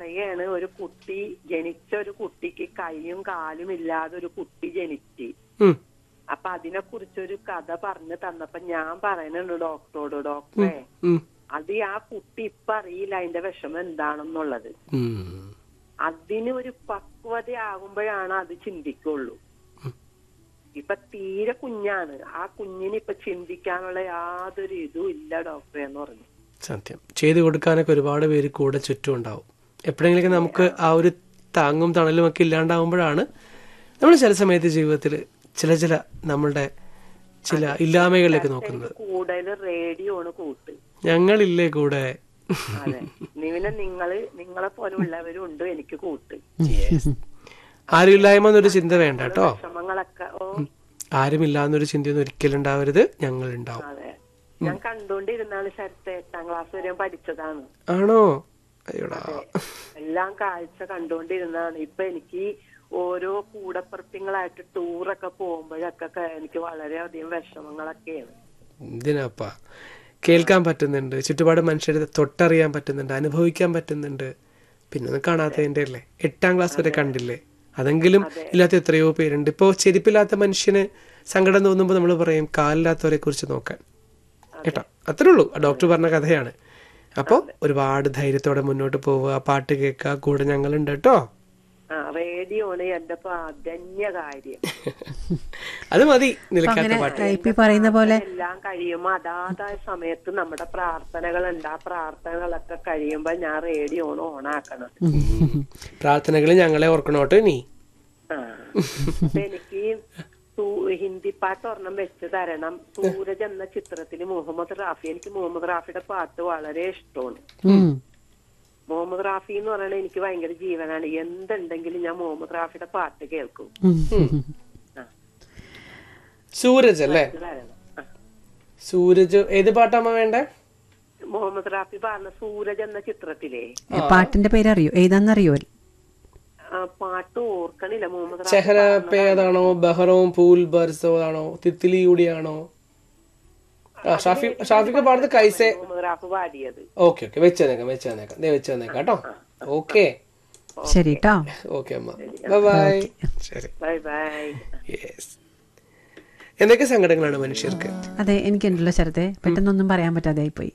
പറയാണ് ഒരു കുട്ടി ജനിച്ച ഒരു കുട്ടിക്ക് കൈയും കാലും ഇല്ലാതെ ഒരു കുട്ടി ജനിച്ച് ഉം. അപ്പൊ അതിനെ കുറിച്ചൊരു കഥ പറഞ്ഞു തന്നപ്പോ ഞാൻ പറയുന്നുണ്ട് ഡോക്ടറോട് ഡോക്ടറെ ഉം. അത് ആ കുട്ടി ഇപ്പൊ അറിയില്ല അതിന്റെ വിഷമം എന്താണെന്നുള്ളത് ഉം. അതിന് ഒരു പക്വത ആകുമ്പോഴാണ് അത് ചിന്തിക്കുള്ളൂ ഇപ്പൊ തീരെ കുഞ്ഞാണ് ആ കുഞ്ഞിന് ഇപ്പൊ ചിന്തിക്കാനുള്ള യാതൊരു ഇതും ഇല്ല ഡോക്ടറെ എന്ന് പറഞ്ഞു സത്യം ചെയ്തു കൊടുക്കാനൊക്കെ ഒരുപാട് പേര് കൂടെ ചുറ്റും ഉണ്ടാവും എപ്പോഴെങ്കിലൊക്കെ നമുക്ക് ആ ഒരു താങ്ങും തണലും ഒക്കെ ഇല്ലാണ്ടാവുമ്പോഴാണ് നമ്മൾ ചില സമയത്ത് ജീവിതത്തിൽ ചില ചില നമ്മളുടെ ചില ഇല്ലായ്മകളിലേക്ക് നോക്കുന്നത് കൂടുതൽ റേഡിയോ ആണ് കൂട്ട് ഞങ്ങളില്ലേ കൂടെ അതെ പിന്നെ നിങ്ങള് നിങ്ങളെ പോലെ ഉള്ളവരും ഉണ്ട് എനിക്ക് കൂട്ട് ആരുമില്ലായ്മ എന്നൊരു ചിന്ത വേണ്ട കേട്ടോ വിഷമങ്ങളൊക്കെ ഓ ആരുമില്ലാന്നൊരു ചിന്തയൊന്നും ഒരിക്കലും ഉണ്ടാവരുത് ഞങ്ങൾ ഉണ്ടാവും അതെ ഞാൻ കണ്ടോണ്ടിരുന്നാണ് ശരത്തെ എട്ടാം ക്ലാസ് വരെ പഠിച്ചതാണ് ആണോ അയ്യോടാ എല്ലാം കാഴ്ച കണ്ടുകൊണ്ടിരുന്നതാണ് ഇപ്പൊ എനിക്ക് ഓരോ കൂടപ്പുറപ്പിങ്ങളായിട്ട് ടൂറൊക്കെ പോകുമ്പോഴൊക്കെ ക- എനിക്ക് വളരെയധികം വിഷമങ്ങളൊക്കെയാണ് എന്തിനാപ്പാ കേൾക്കാൻ പറ്റുന്നുണ്ട് ചുറ്റുപാട് മനുഷ്യരെ തൊട്ടറിയാൻ പറ്റുന്നുണ്ട് അനുഭവിക്കാൻ പറ്റുന്നുണ്ട് പിന്നെ ഒന്നും കാണാത്തതിന്റെ അല്ലേ എട്ടാം ക്ലാസ് വരെ കണ്ടില്ലേ അതെങ്കിലും ഇല്ലാത്ത എത്രയോ പേരുണ്ട് ഇപ്പോ ചെരുപ്പില്ലാത്ത മനുഷ്യന് സങ്കടം തോന്നുമ്പോൾ നമ്മൾ പറയും കാലില്ലാത്തവരെ കുറിച്ച് നോക്കാൻ കേട്ടോ അത്രേ ഉള്ളൂ ആ ഡോക്ടർ പറഞ്ഞ കഥയാണ് അപ്പോൾ ഒരുപാട് ധൈര്യത്തോടെ മുന്നോട്ട് പോവുക പാട്ട് കേൾക്കുക കൂടെ ഞങ്ങളുണ്ട് കേട്ടോ ആ റേഡിയോ ആണ് എന്റെ പ്രാധാന്യ കാര്യം അത് മതി നിലക്കാത്ത പാട്ട് ടൈപ്പിൽ പറയുന്ന പോലെ എല്ലാം കഴിയുമ്പോ അതാതായ സമയത്ത് നമ്മുടെ പ്രാർത്ഥനകളുണ്ട് ആ പ്രാർത്ഥനകളൊക്കെ കഴിയുമ്പോ ഞാൻ റേഡിയോ ആണ് ഓണാക്കണം പ്രാർത്ഥനകൾ ഞങ്ങളെ ഓർക്കണോട്ടോ നീ ആ അപ്പൊ എനിക്ക് സൂ- ഹിന്ദി പാട്ട് ഒരെണ്ണം വെച്ച് തരണം സൂരജ് എന്ന ചിത്രത്തിൽ മുഹമ്മദ് റാഫി എനിക്ക് മുഹമ്മദ് റാഫിയുടെ പാട്ട് വളരെ ഇഷ്ടമാണ് ഉം. മുഹമ്മദ് റാഫി എന്ന് പറയുന്നത് എനിക്ക് ഭയങ്കര ജീവനാണ് എന്തുണ്ടെങ്കിലും ഞാൻ മുഹമ്മദ് റാഫിയുടെ പാട്ട് കേൾക്കും ഉം. ആ സൂരജ് അല്ലേ ഇത് തരണം ആ. സൂരജ് ഏത് പാട്ടാമ്മ വേണ്ടേ മുഹമ്മദ് റാഫി പറഞ്ഞ സൂരജ് എന്ന ചിത്രത്തിലെ ഏ, പാട്ടിന്റെ പേരറിയോ ഏതാന്നറിയോ ആ, പാട്ട് ഓർക്കണില്ല മുഹമ്മദ് റാഫി ചെഹര പേതാണോ ബഹറോം പൂൽ ബർസോ ആണോ തിത്തിലിയൂടിയാണോ ആ ഷാഫി ഷാഫിക്ക് പാടുന്നത് കൈസെ മുഹമ്മദ് റാഫി പാടിയത് ഓക്കെ ഓക്കെ വെച്ച് തന്നേക്കാം വെച്ച് തന്നേക്കാം ദേ വെച്ച് തന്നേക്കാം കേട്ടോ ഓക്കെ ശരി കേട്ടോ ഓക്കെ അമ്മ ബൈ ബൈ ശരി ബൈ ബൈ യെസ് എന്തൊക്കെ സങ്കടങ്ങളാണ് മനുഷ്യർക്ക് അതെ എനിക്കുണ്ടല്ലോ ശരത്തെ പെട്ടെന്നൊന്നും പറയാൻ പറ്റാതെ പോയി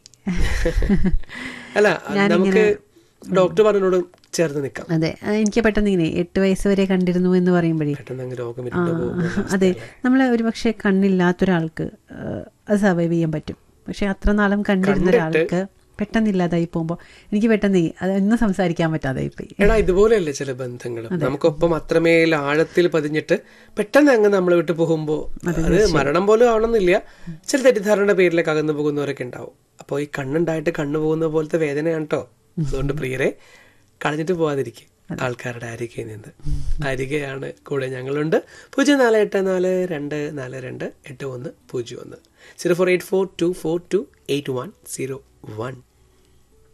അല്ല നമുക്ക് ഡോക്ടർ പറഞ്ഞോട് ചേർന്ന് നിൽക്കാം അതെ അത് എനിക്ക് പെട്ടെന്ന് ഇങ്ങനെ എട്ട് വയസ്സ് വരെ കണ്ടിരുന്നു എന്ന് പറയുമ്പോഴേ പെട്ടെന്ന് അങ്ങ് രോഗം ആ, ഇരുണ്ട് പോകും അതെ നമ്മൾ ഒരുപക്ഷെ കണ്ണില്ലാത്തൊരാൾക്ക് ആ, അത് സർവൈവ് ചെയ്യാൻ പറ്റും പക്ഷെ അത്ര നാളും കണ്ടിരുന്ന ഒരാൾക്ക് പെട്ടെന്ന് ഇല്ലാതായി പോകുമ്പോൾ എനിക്ക് പെട്ടെന്ന് അതൊന്നും സംസാരിക്കാൻ പറ്റാതായി പോയി എടാ ഇതുപോലെയല്ലേ ചില ബന്ധങ്ങളും നമുക്കൊപ്പം അത്രമേൽ ആഴത്തിൽ പതിഞ്ഞിട്ട് പെട്ടെന്ന് അങ്ങ് നമ്മൾ വിട്ടു പോകുമ്പോൾ അത് മരണം പോലും ആവണമെന്നില്ല ചില തെറ്റിദ്ധാരണയുടെ പേരിലേക്ക് അകന്നു പോകുന്നവരൊക്കെ ഉണ്ടാവും അപ്പോൾ ഈ കണ്ണുണ്ടായിട്ട് കണ്ണു പോകുന്ന പോലത്തെ വേദനയാണ് കേട്ടോ അതുകൊണ്ട് പ്രിയരെ കളഞ്ഞിട്ട് പോവാതിരിക്കും ആൾക്കാരുടെ അരികെ നിന്ന് അരികെയാണ് കൂടെ ഞങ്ങളുണ്ട് പൂജ്യം നാല് എട്ട് നാല് രണ്ട് നാല് രണ്ട് എട്ട് ഒന്ന് പൂജ്യം ഒന്ന് zero four eight four two four two eight one zero one